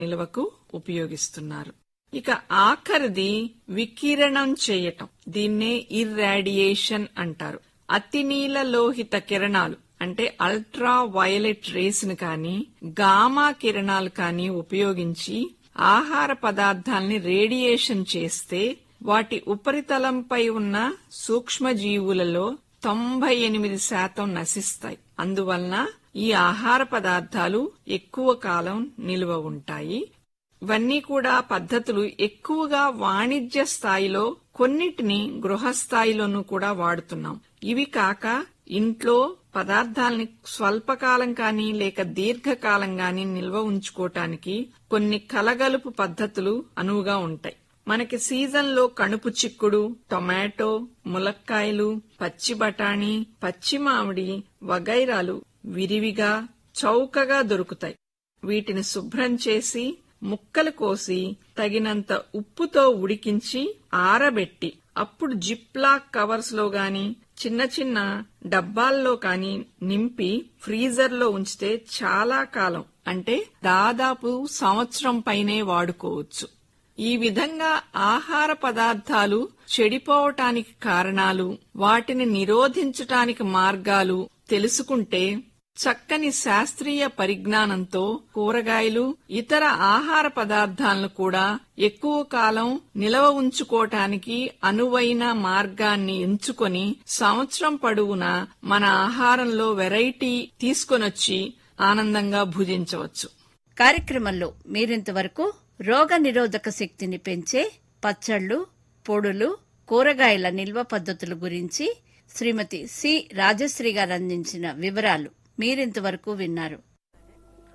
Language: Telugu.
నిల్వకు ఉపయోగిస్తున్నారు ఇక ఆఖరిది వికిరణం చేయటం దీన్నే ఇర్రాడియేషన్ అంటారు అతినీల లోహిత కిరణాలు అంటే అల్ట్రా వయలెట్ రేస్ ను కానీ గామా కిరణాలు కానీ ఉపయోగించి ఆహార పదార్థాల్ని రేడియేషన్ చేస్తే వాటి ఉపరితలంపై ఉన్న సూక్ష్మజీవులలో తొంభై ఎనిమిది శాతం నశిస్తాయి అందువలన ఈ ఆహార పదార్థాలు ఎక్కువ కాలం నిల్వ ఉంటాయి ఇవన్నీ కూడా పద్ధతులు ఎక్కువగా వాణిజ్య స్థాయిలో కొన్నిటిని గృహ స్థాయిలోనూ కూడా వాడుతున్నాం ఇవి కాక ఇంట్లో పదార్థాలని స్వల్పకాలం కానీ లేక దీర్ఘకాలం గాని నిల్వ ఉంచుకోటానికి కొన్ని కలగలుపు పద్ధతులు అనువుగా ఉంటాయి మనకి సీజన్లో కణుపు చిక్కుడు టొమాటో ములక్కాయలు పచ్చి బఠాణీ పచ్చి మామిడి వగైరాలు విరివిగా చౌకగా దొరుకుతాయి వీటిని శుభ్రం చేసి ముక్కలు కోసి తగినంత ఉప్పుతో ఉడికించి ఆరబెట్టి అప్పుడు జిప్లాక్ కవర్స్ లో గాని చిన్న చిన్న డబ్బాల్లో కానీ నింపి ఫ్రీజర్ లో ఉంచితే చాలా కాలం అంటే దాదాపు సంవత్సరం పైనే వాడుకోవచ్చు ఈ విధంగా ఆహార పదార్థాలు చెడిపోవటానికి కారణాలు వాటిని నిరోధించటానికి మార్గాలు తెలుసుకుంటే చక్కని శాస్త్రీయ పరిజ్ఞానంతో కూరగాయలు ఇతర ఆహార పదార్థాలను కూడా ఎక్కువ కాలం నిలవ ఉంచుకోటానికి అనువైన మార్గాన్ని ఎంచుకొని సంవత్సరం పొడవునా మన ఆహారంలో వెరైటీ తీసుకొనొచ్చి ఆనందంగా భుజించవచ్చు కార్యక్రమంలో మీరింతవరకు రోగ నిరోధక శక్తిని పెంచే పచ్చళ్ళు పొడులు కూరగాయల నిల్వ పద్ధతుల గురించి శ్రీమతి సి రాజశ్రీ గారు అందించిన వివరాలు మీరింతవరకు విన్నారు